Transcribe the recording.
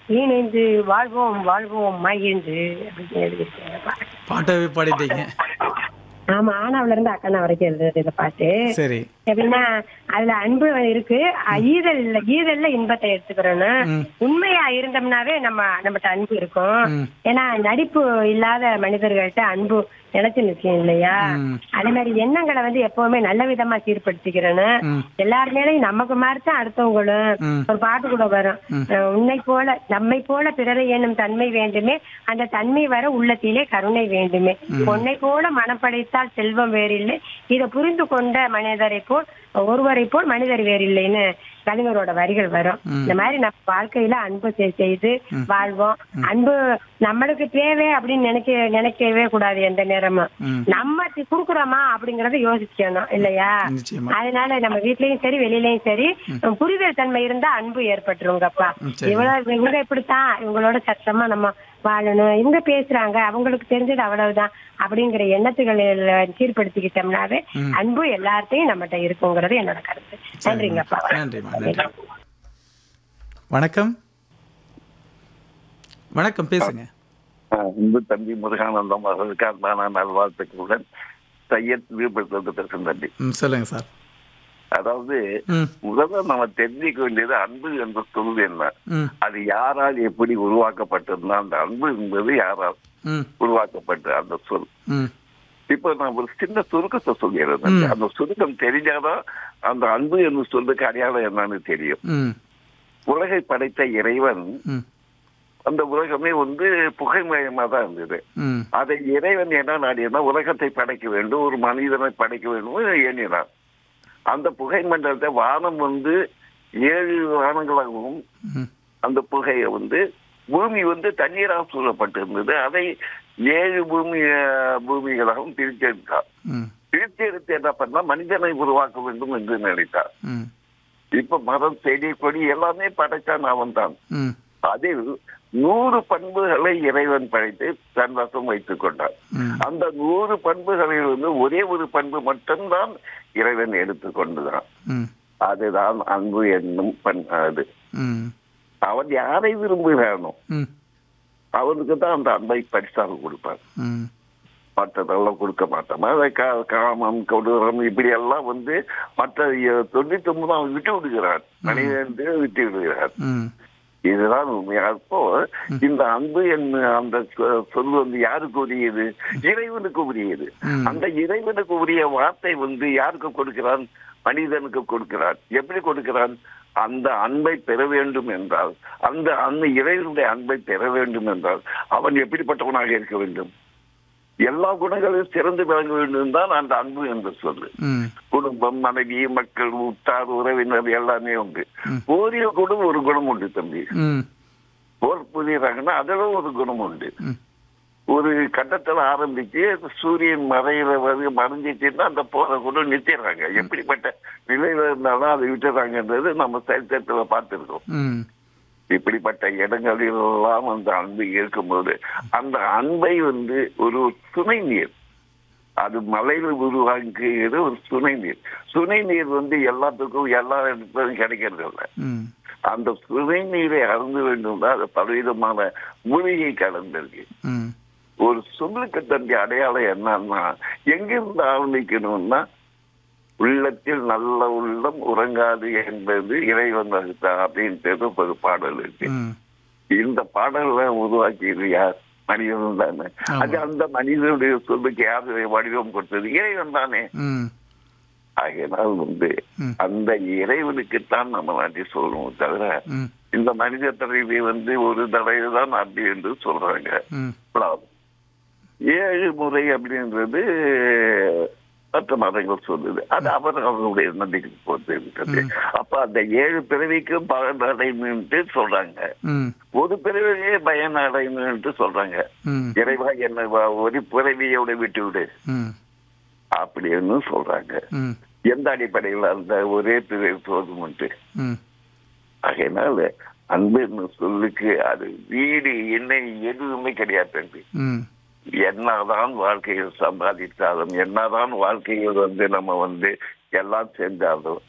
இணைந்து வாழ்வோம் வாழ்வோம் மகிழ்ந்து அப்படின்னு எழுதியிருக்கேன் பாட்டவே பாடிட்டீங்க ஆமா ஆனாவில இருந்து அக்கண்ணா வரைக்கும் எழுதுறது இந்த பாட்டு சரி எப்படின்னா அதுல அன்பு இருக்கு அஹ் ஈதல் ஈதல்ல இன்பத்தை எடுத்துக்கிறோன்னு ம். உண்மையா இருந்தோம்னாவே நம்ம நம்மகிட்ட அன்பு இருக்கும் ம். ஏன்னா நடிப்பு இல்லாத மனிதர்கள்ட்ட அன்பு நினைச்சு நிற்கும் இல்லையா ம். அதே மாதிரி எண்ணங்களை வந்து எப்பவுமே நல்ல விதமா சீர்படுத்திக்கிறேன்னு ம். எல்லார் மேலயும் நமக்கு மாதிரி தான் அடுத்தவங்களும் ம். ஒரு பாட்டு கூட வரும் அஹ் உன்னை போல நம்மை போல பிறரை எண்ணும் தன்மை வேண்டுமே அந்த தன்மை வர உள்ளத்திலே கருணை வேண்டுமே உன்னை போல மனம் படைத்தால் செல்வம் வேறில்லை இதை புரிந்து கொண்ட மனிதரை போல் ஒருவரை போல் மனிதர் வேறில்லைன்னு கலைஞரோட வரிகள் வரும் இந்த மாதிரி நம்ம வாழ்க்கையில அன்பு செய்- செய்து வாழ்வோம் அன்பு நம்மளுக்கு தேவை அப்படின்னு நினைக்க நினைக்கவே கூடாது எந்த நேரமும் ம். நம்ம தி- குடுக்குறோமா அப்படிங்கறத யோசிக்கணும் இல்லையா நிச்சயமா அதனால நம்ம வீட்லயும் சரி வெளியிலயும் சரி புரிதல் தன்மை இருந்தா அன்பு ஏற்பட்டுருங்கப்பா ம், சரி. இவ்வளவு இவங்க இப்படித்தான் இவங்களோட சத்தமா நம்ம வாழணும் இவங்க பேசுறாங்க அவங்களுக்கு தெரிஞ்சது அவ்வளவுதான் அப்படிங்கிற எண்ணத்துகளை சீர்படுத்திக்கிட்டோம்னாவே அன்பு எல்லார்ட்டையும் நம்மகிட்ட இருக்குங்கிறது என்னோட கருத்து நன்றிங்கப்பா நன்றிம்மா நன்றி வணக்கம் வணக்கம் பேசுங்க அன்பு தம்பி முருகானந்தம் அவர்களுக்கு அன்பான நல்வாழ்த்துக்களுடன் சையத் விழுப்புரத்திலிருந்து பேசும் தம்பி ம் சொல்லுங்க சார் அதாவது ம் முதல்ல நம்ம தெரிஞ்சுக்க வேண்டியது அன்பு என்ற சொல் என்ன ம் அது யாரால் எப்படி உருவாக்கப்பட்டதுன்னா அந்த அன்பு என்பது யாரால் ம் உருவாக்கப்பட்ட அந்த சொல் ம் இப்போ நான் ஒரு சின்ன சுருக்கத்தை சொல்லிடுறேன் தம்பி. அந்த சுருக்கம் தெரிஞ்சாதான் அந்த அன்பு என்று சொல்றதுக்கு அடையாளம் என்னன்னு தெரியும் ம் உலகை படைத்த இறைவன் ம் அந்த உலகமே வந்து புகைமயமா தான் இருந்தது ம் அதை இறைவன் என்ன நாடினா உலகத்தை படைக்க வேண்டும் ஒரு மனிதனை படைக்க வேண்டும் எண்ணினான் அந்த புகை மண்டலத்தை வானம் வந்து ஏழு வானங்களாகவும் ம் அந்த புகையை வந்து பூமி வந்து தண்ணீரால் சூழப்பட்டிருந்தது அதை ஏழு பூமி அஹ், பூமிகளாகவும் பிரித்தெடுத்தார் ம் பிரித்தெடுத்து என்ன பண்ணா மனிதனை உருவாக்க வேண்டும் என்று நினைத்தார் ம் இப்ப மரம் செடி கொடி எல்லாமே படைத்தான் அவன் தான் ம் அதில் நூறு பண்புகளை இறைவன் படைத்து தன் வசம் வைத்துக் கொண்டான் ம் அந்த நூறு பண்புகளில் வந்து ஒரே ஒரு பண்பு மட்டும்தான் இறைவன் எடுத்துக்கொண்டுதான் ம் அதுதான் அன்பு என்னும் பண் அது ம் அவன் யாரை விரும்புகிறானோ ம் அவனுக்கு தான் அந்த அன்பை பரிசாக கொடுப்பான் ம் மற்றதெல்லாம் கொடுக்க மாட்டான் அதை கா- காமம் கொடூரம் இப்படி எல்லாம் வந்து மற்ற தொண்ணூத்தி ஒன்பது அவன் விட்டு விடுகிறான் மனிதன் விட்டு விடுகிறான் ம் இதுதான் உண்மை அப்போ இந்த அன்பு என்ன அந்த சொ- சொல் வந்து யாருக்கு உரியது இறைவனுக்கு உரியது ம். அந்த இறைவனுக்கு உரிய வார்த்தை வந்து யாருக்கு கொடுக்கிறான் மனிதனுக்கு கொடுக்கிறான் எப்படி கொடுக்கிறான் அந்த அன்பை பெற வேண்டும் என்றால் அந்த அந்த இறைவனுடைய அன்பை பெற வேண்டும் என்றால் அவன் எப்படிப்பட்டவனாக இருக்க வேண்டும் எல்லா குணங்களையும் சிறந்து விளங்க வேண்டும் தான் அந்த அன்பு என்று சொல்லு ம் குடும்பம் மனைவி மக்கள் உற்றார் உறவினர் எல்லாமே உண்டு போரிய குணம் ஒரு குணம் உண்டு தம்பி ம் போர் புரியுறாங்கன்னா அதுல ஒரு குணம் உண்டு ம். ஒரு கட்டத்துல ஆரம்பிச்சு சூரியன் மறையிற வந்து மறைஞ்சிச்சுன்னா அந்த போரை கூட நிறுத்திடுறாங்க எப்படிப்பட்ட நிலையில இருந்தாலும் அதை விட்டுறாங்கன்றது நம்ம சரித்திரத்துல பார்த்திருக்கோம் ம் இப்படிப்பட்ட இடங்களிலெல்லாம் அந்த அன்பு இருக்கும்போது அந்த அன்பை வந்து ஒரு துணை நீர் அது மலையில உருவாக்கியது ஒரு சுனை நீர் சுனை நீர் வந்து எல்லாத்துக்கும் எல்லா இடத்துலையும் கிடைக்கிறது இல்லை ம் அந்த சுனை நீரை அருந்து வேண்டும் அது பலவிதமான மூலிகை கலந்திருக்கு ம் ஒரு சொல்லுக்கு தம்பி அடையாளம் என்னன்னா எங்கிருந்து ஆரம்பிக்கணும்னா உள்ளத்தில் நல்ல உள்ளம் உறங்காது என்பது இறைவன் வகுத்தான் அப்படின்றது ஒரு பாடல் இருக்கு ம் இந்த பாடல்களை உருவாக்கியது யார் மனிதன் தானே ஆமா. அது அந்த மனிதனுடைய சொல்லுக்கு யார் வடிவம் கொடுத்தது இறைவன் தானே ம் ஆகையினால் வந்து ம். அந்த இறைவனுக்குத்தான் நம்ம நன்றி சொல்லணும் தவிர ம் இந்த மனித தலைவி வந்து ஒரு தடவை தான் அப்படி என்று சொல்றாங்க ம் அவ்வளவு. ஏழு முறை அப்படின்றது மற்ற மதங்கள் சொல்லுது அது அவர் அவர்களுடைய நம்பிக்கை பொறுத்து இருக்கிறது அப்ப அந்த ஏழு பிறவிக்கும் பலன் அடையணும்ட்டு சொல்றாங்க ம் ஒரு பிறவியே பயன் அடையணும்ட்டு சொல்றாங்க ம் இறைவா என்ன ஒரு பிறவியோட விட்டு விடு ம் அப்படின்னு சொல்றாங்க ம் எந்த அடிப்படையில் அந்த ஒரே பிறவி போதும்ட்டு ம் ஆகையினால அன்பு சொல்லுக்கு அது வீடு என்ன எதுவுமே கிடையாது தம்பி ம் என்னதான் வாழ்க்கையில் சம்பாதித்தாலும் என்னதான் வாழ்க்கையில் வந்து நம்ம வந்து எல்லாம் செஞ்சாலும்